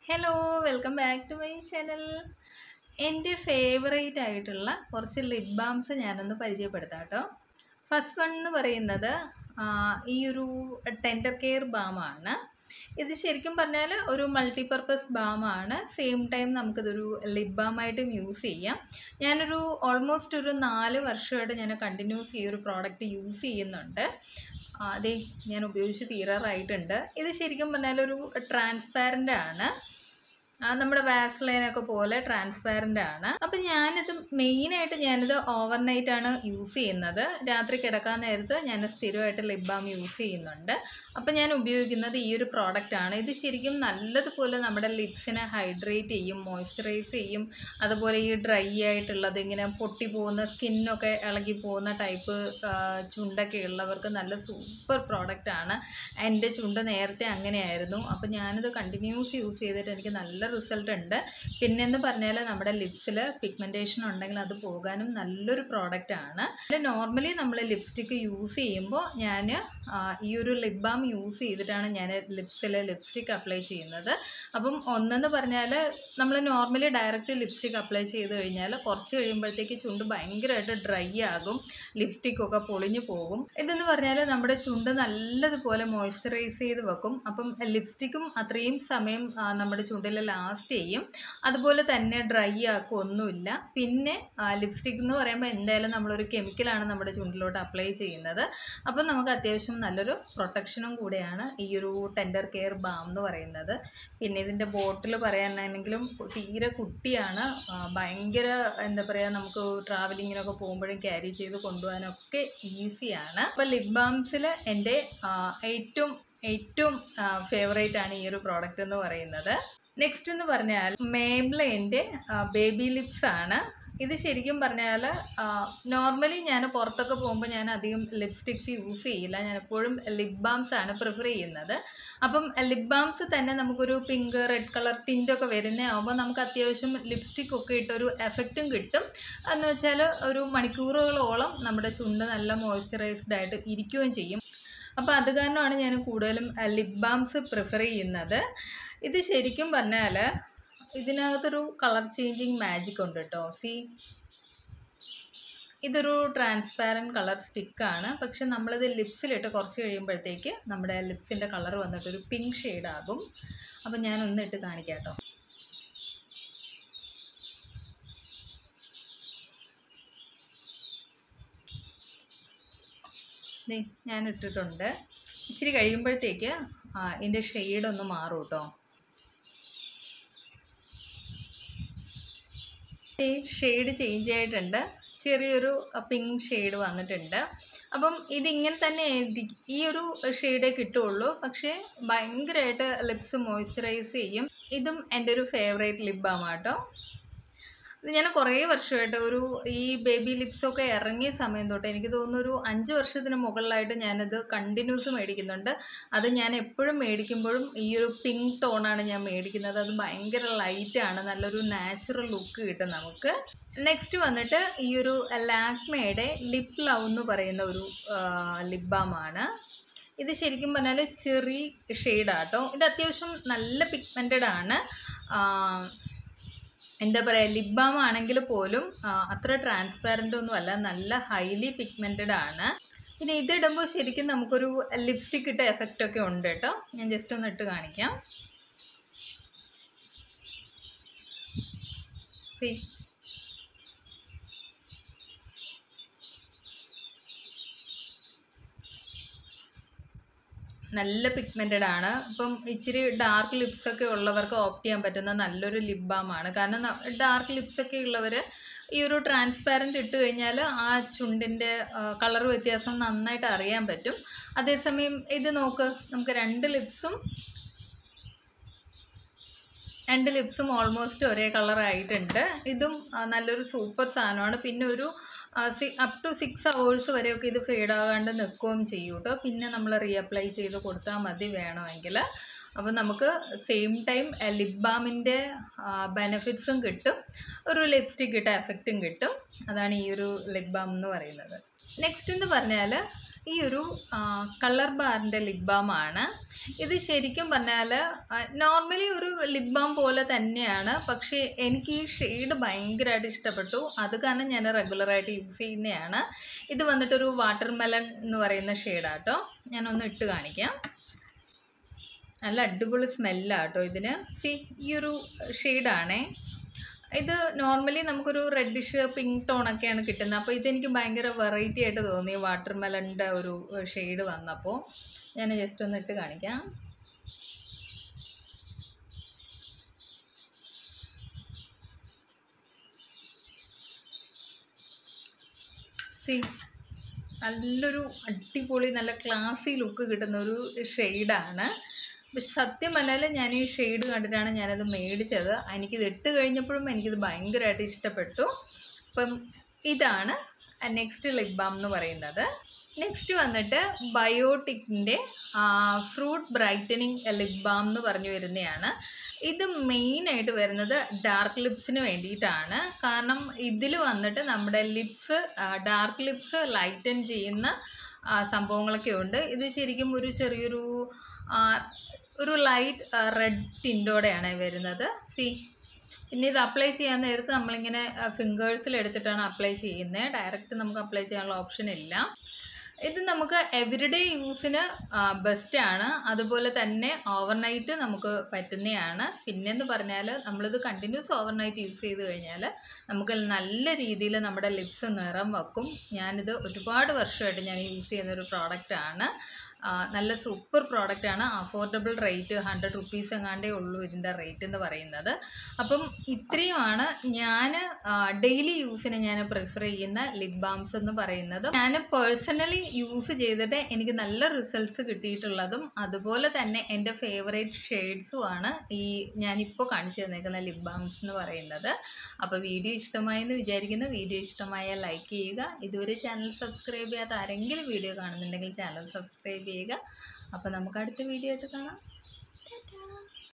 hello welcome back to my channel എൻ്റെ favourite ആയിട്ടുള്ള കുറച്ച് ലിപ് ബാംസ് ഞാനൊന്ന് പരിചയപ്പെടുത്താം കേട്ടോ ഫസ്റ്റ് വൺ എന്ന് പറയുന്നത് ആ, ഈ ഒരു ടെൻഡർ കെയർ ബാമാണ് ഇത് ശരിക്കും പറഞ്ഞാൽ ഒരു മൾട്ടിപർപ്പസ് ബാമാണ് സെയിം ടൈം നമുക്കിതൊരു ലിപ് ബാമായിട്ടും യൂസ് ചെയ്യാം ഞാനൊരു ഓൾമോസ്റ്റ് ഒരു നാല് വർഷമായിട്ട് ഞാൻ കണ്ടിന്യൂസ് ഈ ഒരു പ്രോഡക്റ്റ് യൂസ് ചെയ്യുന്നുണ്ട് ആ, അതെ ഞാൻ ഉപയോഗിച്ച് തീരാറായിട്ടുണ്ട് ഇത് ശരിക്കും പറഞ്ഞാൽ ഒരു ട്രാൻസ്പാരൻ്റ് ആണ് ആ, നമ്മുടെ വാസ്ലൈനൊക്കെ പോലെ ട്രാൻസ്പാരൻ്റ് ആണ് അപ്പം ഞാനിത് മെയിനായിട്ട് ഞാനിത് ഓവർനൈറ്റ് ആണ് യൂസ് ചെയ്യുന്നത് രാത്രി കിടക്കാൻ നേരത്ത് ഞാൻ സ്ഥിരമായിട്ട് ലിപ് ബാം യൂസ് ചെയ്യുന്നുണ്ട് അപ്പം ഞാൻ ഉപയോഗിക്കുന്നത് ഈ ഒരു പ്രോഡക്റ്റ് ആണ് ഇത് ശരിക്കും നല്ലതുപോലെ നമ്മുടെ ലിപ്സിനെ ഹൈഡ്രേറ്റ് ചെയ്യും മോയ്സ്ചറൈസ് ചെയ്യും അതുപോലെ ഈ ഡ്രൈ ആയിട്ടുള്ളത് ഇങ്ങനെ പൊട്ടി പോകുന്ന സ്കിന്നൊക്കെ ഇളകി പോകുന്ന ടൈപ്പ് ചുണ്ടൊക്കെ ഉള്ളവർക്ക് നല്ല സൂപ്പർ പ്രോഡക്റ്റ് ആണ് എൻ്റെ ചുണ്ട് നേരത്തെ അങ്ങനെയായിരുന്നു അപ്പോൾ ഞാനിത് കണ്ടിന്യൂസ് യൂസ് ചെയ്തിട്ട് എനിക്ക് നല്ല റിസൾട്ട് ഉണ്ട് പിന്നെന്ന് പറഞ്ഞാൽ നമ്മുടെ ലിപ്സിൽ പിഗ്മെൻറ്റേഷൻ ഉണ്ടെങ്കിൽ അത് പോകാനും നല്ലൊരു പ്രോഡക്റ്റ് ആണ് നോർമലി നമ്മൾ ലിപ്സ്റ്റിക്ക് യൂസ് ചെയ്യുമ്പോൾ ഞാൻ ഈ ഒരു ലിപ് ബാം യൂസ് ചെയ്തിട്ടാണ് ഞാൻ ലിപ്സിൽ ലിപ്സ്റ്റിക് അപ്ലൈ ചെയ്യുന്നത് അപ്പം ഒന്നെന്ന് പറഞ്ഞാൽ നമ്മൾ നോർമലി ഡയറക്റ്റ് ലിപ്സ്റ്റിക് അപ്ലൈ ചെയ്ത് കഴിഞ്ഞാൽ കുറച്ച് കഴിയുമ്പോഴത്തേക്ക് ചുണ്ട് ഭയങ്കരമായിട്ട് ഡ്രൈ ആകും ലിപ്സ്റ്റിക്കൊക്കെ പൊളിഞ്ഞു പോകും ഇതെന്ന് പറഞ്ഞാൽ നമ്മുടെ ചുണ്ട് നല്ലതുപോലെ മോയ്സ്ചറൈസ് ചെയ്ത് വെക്കും അപ്പം ലിപ്സ്റ്റിക്കും അത്രയും സമയം ആ, നമ്മുടെ ചുണ്ടിൽ ലാസ്റ്റ് ചെയ്യും അതുപോലെ തന്നെ ഡ്രൈ ആക്കും ഒന്നുമില്ല പിന്നെ ലിപ്സ്റ്റിക് എന്ന് പറയുമ്പോൾ എന്തായാലും നമ്മളൊരു കെമിക്കലാണ് നമ്മുടെ ചുണ്ടിലോട്ട് അപ്ലൈ ചെയ്യുന്നത് അപ്പം നമുക്ക് അത്യാവശ്യം നല്ലൊരു പ്രൊട്ടക്ഷനും കൂടെയാണ് ഈ ഒരു ടെൻഡർ കെയർ ബാം എന്ന് പറയുന്നത് പിന്നെ ഇതിൻ്റെ ബോട്ടിൽ പറയാനാണെങ്കിലും തീരെ കുട്ടിയാണ് ആ, ഭയങ്കര എന്താ പറയുക നമുക്ക് ട്രാവലിങ്ങിനൊക്കെ പോകുമ്പോഴും ക്യാരി ചെയ്ത് കൊണ്ടുപോകാനൊക്കെ ഈസിയാണ് അപ്പോൾ ലിപ് ബാംസിൽ എൻ്റെ ആ, ഏറ്റവും ഏറ്റവും ഫേവറേറ്റ് ആണ് ഈ ഒരു പ്രോഡക്റ്റ് എന്ന് പറയുന്നത് നെക്സ്റ്റ് എന്ന് പറഞ്ഞാൽ മേബ്ലൈൻ്റെ ബേബി ലിപ്സ് ആണ് ഇത് ശരിക്കും പറഞ്ഞാൽ നോർമലി ഞാൻ പുറത്തൊക്കെ പോകുമ്പോൾ ഞാൻ അധികം ലിപ്സ്റ്റിക്സ് യൂസ് ചെയ്യില്ല ഞാൻ എപ്പോഴും ലിപ് ബാംസ് ആണ് പ്രിഫർ ചെയ്യുന്നത് അപ്പം ലിപ് ബാംസ് തന്നെ നമുക്കൊരു പിങ്ക് റെഡ് കളർ ടിൻ്റൊക്കെ വരുന്നതാകുമ്പോൾ നമുക്ക് അത്യാവശ്യം ലിപ്സ്റ്റിക് ഒക്കെ ഇട്ടൊരു എഫക്റ്റും കിട്ടും എന്ന് വെച്ചാൽ ഒരു മണിക്കൂറുകളോളം നമ്മുടെ ചുണ്ട് നല്ല മോയ്സ്ചറൈസ്ഡ് ആയിട്ട് ഇരിക്കുകയും ചെയ്യും അപ്പോൾ അത് കാരണമാണ് ഞാൻ കൂടുതലും ലിപ് ബാംസ് പ്രിഫർ ചെയ്യുന്നത് ഇത് ശരിക്കും പറഞ്ഞാൽ ഇതിനകത്തൊരു കളർ ചേഞ്ചിങ് മാജിക് ഉണ്ട് കേട്ടോ സി ഇതൊരു ട്രാൻസ്പാരൻറ്റ് കളർ സ്റ്റിക്കാണ് പക്ഷെ നമ്മളിത് ലിപ്സിലിട്ട് കുറച്ച് കഴിയുമ്പോഴത്തേക്ക് നമ്മുടെ ലിപ്സിൻ്റെ കളർ വന്നിട്ടൊരു പിങ്ക് ആകും അപ്പം ഞാൻ ഒന്നിട്ട് കാണിക്കാം കേട്ടോ ദേ ഞാൻ ഇട്ടിട്ടുണ്ട് ഇച്ചിരി കഴിയുമ്പോഴത്തേക്ക് ആ, ഇതിൻ്റെ ഷെയ്ഡ് ഒന്ന് മാറും കേട്ടോ ഈ ഷെയ്ഡ് ചേഞ്ച് ആയിട്ടുണ്ട് ചെറിയൊരു പിങ്ക് ഷെയ്ഡ് വന്നിട്ടുണ്ട് അപ്പം ഇതിങ്ങനെ തന്നെ ആയിരിക്കും- ഈ ഒരു ഷെയ്ഡേ കിട്ടുള്ളൂ പക്ഷേ ഭയങ്കരമായിട്ട് ലിപ്സ് മോയ്സ്ചറൈസ് ചെയ്യും ഇതും എൻ്റെ ഒരു ഫേവറേറ്റ് ലിപ് ബാം കേട്ടോ ഇത് ഞാൻ കുറേ വർഷമായിട്ട് ഒരു ഈ ബേബി ലിപ്സൊക്കെ ഇറങ്ങിയ സമയം തൊട്ട് എനിക്ക് തോന്നുന്നു ഒരു അഞ്ച് വർഷത്തിന് മുകളിലായിട്ട് ഞാനത് കണ്ടിന്യൂസ് മേടിക്കുന്നുണ്ട് അത് ഞാൻ എപ്പോഴും മേടിക്കുമ്പോഴും ഈ ഒരു പിങ്ക് ടോണാണ് ഞാൻ മേടിക്കുന്നത് അത് ഭയങ്കര ലൈറ്റാണ് നല്ലൊരു നാച്ചുറൽ ലുക്ക് കിട്ടും നമുക്ക് നെക്സ്റ്റ് വന്നിട്ട് ഈ ഒരു ലാക്മയുടെ ലിപ് ലവ് എന്ന് പറയുന്ന ഒരു ലിപ് ബാമാണ് ഇത് ശരിക്കും പറഞ്ഞാൽ ചെറി ഷെയ്ഡാട്ടോ ഇത് അത്യാവശ്യം നല്ല പിഗ്മെൻറ്റഡ് ആണ് ആ, എന്താ പറയുക ലിപ് ബാം ആണെങ്കിൽ പോലും ആ, അത്ര ട്രാൻസ്പാരൻ്റ് ഒന്നും അല്ല നല്ല ഹൈലി പിഗ്മെൻറ്റഡ് ആണ് പിന്നെ ഇതിടുമ്പോൾ ശരിക്കും നമുക്കൊരു ലിപ്സ്റ്റിക് ഇട്ട എഫക്റ്റ് ഒക്കെ ഉണ്ട് കേട്ടോ ഞാൻ ജസ്റ്റ് ഒന്ന് ഇട്ട് കാണിക്കാം സി നല്ല പിഗ്മെൻറ്റഡ് ആണ് ഇപ്പം ഇച്ചിരി ഡാർക്ക് ലിപ്സ് ഒക്കെ ഉള്ളവർക്ക് ഓപ്റ്റ് ചെയ്യാൻ പറ്റുന്ന നല്ലൊരു ലിപ് ബാം ആണ് കാരണം ഡാർക്ക് ലിപ്സ് ഒക്കെ ഉള്ളവർ ഈ ഒരു ട്രാൻസ്പാരൻറ്റ് ഇട്ട് കഴിഞ്ഞാൽ ആ ചുണ്ടിൻ്റെ കളർ വ്യത്യാസം നന്നായിട്ട് അറിയാൻ പറ്റും അതേസമയം ഇത് നോക്ക് നമുക്ക് രണ്ട് ലിപ്സും രണ്ട് ലിപ്സും ഓൾമോസ്റ്റ് ഒരേ കളർ ആയിട്ടുണ്ട് ഇതും ആ, നല്ലൊരു സൂപ്പർ സാധനമാണ് പിന്നെ ഒരു അപ് ടു സിക്സ് അവേഴ്സ് വരെയൊക്കെ ഇത് ഫെയ്ഡ് ആകാണ്ട് നിൽക്കുകയും ചെയ്യും കേട്ടോ പിന്നെ നമ്മൾ റീഅപ്ലൈ ചെയ്ത് കൊടുത്താൽ മതി വേണമെങ്കിൽ അപ്പോൾ നമുക്ക് സെയിം ടൈം ലിപ് ബാമിൻ്റെ ബെനഫിറ്റ്സും കിട്ടും ഒരു ലിപ്സ്റ്റിക് ഇട്ട എഫക്റ്റും കിട്ടും അതാണ് ഈ ഒരു ലിപ് ബാം എന്ന് പറയുന്നത് നെക്സ്റ്റ് എന്ന് പറഞ്ഞാൽ ഈ ഒരു കളർ ബാറിൻ്റെ ലിപ് ബാം ആണ് ഇത് ശരിക്കും പറഞ്ഞാൽ നോർമലി ഒരു ലിപ് ബാം പോലെ തന്നെയാണ് പക്ഷേ എനിക്ക് ഈ ഷെയ്ഡ് ഭയങ്കരമായിട്ട് ഇഷ്ടപ്പെട്ടു അത് കാരണം ഞാൻ റെഗുലറായിട്ട് യൂസ് ചെയ്യുന്നതാണ് ഇത് വന്നിട്ടൊരു വാട്ടർ മെലൺ എന്ന് പറയുന്ന ഷെയ്ഡാട്ടോ ഞാനൊന്ന് ഇട്ട് കാണിക്കാം നല്ല അടിപൊളി സ്മെല്ലാട്ടോ ഇതിന് സി ഈ ഒരു ഷെയ്ഡാണേ ഇത് നോർമലി നമുക്കൊരു റെഡിഷ് പിങ്ക് ടോണൊക്കെയാണ് കിട്ടുന്നത് അപ്പോൾ ഇതെനിക്ക് ഭയങ്കര വെറൈറ്റി ആയിട്ട് തോന്നി വാട്ടർ മെലണിൻ്റെ ഒരു ഷെയ്ഡ് വന്നപ്പോൾ ഞാൻ ജസ്റ്റ് ഒന്ന് ഇട്ട് കാണിക്കാം സി നല്ലൊരു അടിപൊളി നല്ല ക്ലാസി ലുക്ക് കിട്ടുന്ന ഒരു ഷെയ്ഡാണ് പക്ഷെ സത്യം പറഞ്ഞാൽ ഞാൻ ഈ ഷെയ്ഡ് കണ്ടിട്ടാണ് ഞാനത് മേടിച്ചത് എനിക്കിത് ഇട്ട് കഴിഞ്ഞപ്പോഴും എനിക്കിത് ഭയങ്കരമായിട്ട് ഇഷ്ടപ്പെട്ടു അപ്പം ഇതാണ് നെക്സ്റ്റ് ലിപ് ബാം എന്ന് പറയുന്നത് നെക്സ്റ്റ് വന്നിട്ട് ബയോട്ടിക്കിൻ്റെ ഫ്രൂട്ട് ബ്രൈറ്റനിങ് ലിപ് ബാം എന്ന് പറഞ്ഞു വരുന്നതാണ് ഇത് മെയിനായിട്ട് വരുന്നത് ഡാർക്ക് ലിപ്സിന് വേണ്ടിയിട്ടാണ് കാരണം ഇതിൽ വന്നിട്ട് നമ്മുടെ ലിപ്സ് ഡാർക്ക് ലിപ്സ് ലൈറ്റൻ ചെയ്യുന്ന ആ, സംഭവങ്ങളൊക്കെ ഉണ്ട് ഇത് ശരിക്കും ഒരു ചെറിയൊരു ആ, ഒരു ലൈറ്റ് റെഡ് ടിൻറ്റോടെയാണ് വരുന്നത് സി പിന്നെ ഇത് അപ്ലൈ ചെയ്യാൻ നേരത്ത് നമ്മളിങ്ങനെ ഫിംഗേഴ്സിൽ എടുത്തിട്ടാണ് അപ്ലൈ ചെയ്യുന്നത് ഡയറക്റ്റ് നമുക്ക് അപ്ലൈ ചെയ്യാനുള്ള ഓപ്ഷൻ ഇല്ല ഇത് നമുക്ക് എവറിഡേ യൂസിന് ബെസ്റ്റാണ് അതുപോലെ തന്നെ ഓവർനൈറ്റ് നമുക്ക് പറ്റുന്നതാണ് പിന്നെന്ന് പറഞ്ഞാൽ നമ്മളിത് കണ്ടിന്യൂസ് ഓവർനൈറ്റ് യൂസ് ചെയ്ത് കഴിഞ്ഞാൽ നമുക്ക് നല്ല രീതിയിൽ നമ്മുടെ ലിപ്സ് നിറം വെക്കും ഞാനിത് ഒരുപാട് വർഷമായിട്ട് ഞാൻ യൂസ് ചെയ്യുന്ന ഒരു പ്രോഡക്റ്റാണ് നല്ല സൂപ്പർ പ്രോഡക്റ്റാണ് അഫോർഡബിൾ റേറ്റ് ഹൺഡ്രഡ് റുപ്പീസ് എങ്ങാണ്ടേ ഉള്ളൂ ഇതിൻ്റെ റേറ്റ് എന്ന് പറയുന്നത് അപ്പം ഇത്രയുമാണ് ഞാൻ ഡെയിലി യൂസിന് ഞാൻ പ്രിഫർ ചെയ്യുന്ന ലിപ് ബാംസ് എന്ന് പറയുന്നത് ഞാൻ പേഴ്സണലി യൂസ് ചെയ്തിട്ട് എനിക്ക് നല്ല റിസൾട്ട്സ് കിട്ടിയിട്ടുള്ളതും അതുപോലെ തന്നെ എൻ്റെ ഫേവറേറ്റ് ഷെയ്ഡ്സുമാണ് ഈ ഞാനിപ്പോൾ കാണിച്ചു തന്നേക്കുന്ന ലിപ് ബാംസ് എന്ന് പറയുന്നത് അപ്പോൾ വീഡിയോ ഇഷ്ടമായെന്ന് വിചാരിക്കുന്നു വീഡിയോ ഇഷ്ടമായാൽ ലൈക്ക് ചെയ്യുക ഇതുവരെ ചാനൽ സബ്സ്ക്രൈബ് ചെയ്യാത്ത ആരെങ്കിലും വീഡിയോ കാണുന്നുണ്ടെങ്കിൽ ചാനൽ സബ്സ്ക്രൈബ് ചെയ്യുക അപ്പോൾ നമുക്ക് അടുത്ത വീഡിയോ ആയിട്ട് കാണാം